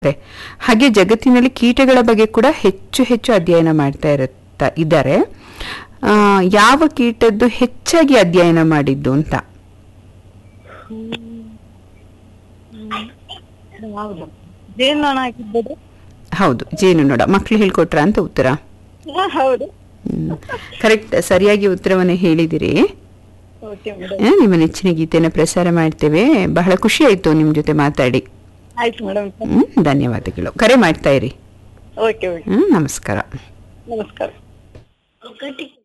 ಇರುತ್ತೆ. ಹಾಗೆ ಜಗತ್ತಿನಲ್ಲಿ ಕೀಟಗಳ ಬಗ್ಗೆ ಕೂಡ ಹೆಚ್ಚು ಹೆಚ್ಚು ಅಧ್ಯಯನ ಮಾಡ್ತಾ ಇರುತ್ತಾ ಇದ್ದಾರೆ ಆ, ಯಾವ ಕೀಟದ್ದು ಹೆಚ್ಚಾಗಿ ಅಧ್ಯಯನ ಮಾಡಿದ್ದು ಅಂತ ಹೌದು ಜೇನ್ನೊಣ ಆಗಿರ್ಬೋದು ಹೌದು ಜೇನು ನೋಡ ಮಕ್ಳು ಹೇಳ್ಕೊಟ್ರ ಅಂತ ಉತ್ತರ ಹಾ, ಹೌದು ಕರೆಕ್ಟ್ ಸರಿಯಾಗಿ ಉತ್ತರವನ್ನು ಹೇಳಿದಿರಿ ಓಕೆ ಮೇಡಮ್ ಆ, ನಿಮ್ಮ ನೆಚ್ಚಿನ ಗೀತೆಯನ್ನು ಪ್ರಸಾರ ಮಾಡ್ತೇವೆ ಬಹಳ ಖುಷಿ ಆಯ್ತು ನಿಮ್ಮ ಜೊತೆ ಮಾತಾಡಿ ಆಯ್ತು ಮೇಡಮ್ ಹ್ಮ್, ಧನ್ಯವಾದಗಳು ಕರೆ ಮಾಡ್ತಾ ಇರಿ ಓಕೆ ಓಕೆ ಹ್ಮ್, ನಮಸ್ಕಾರ ನಮಸ್ಕಾರ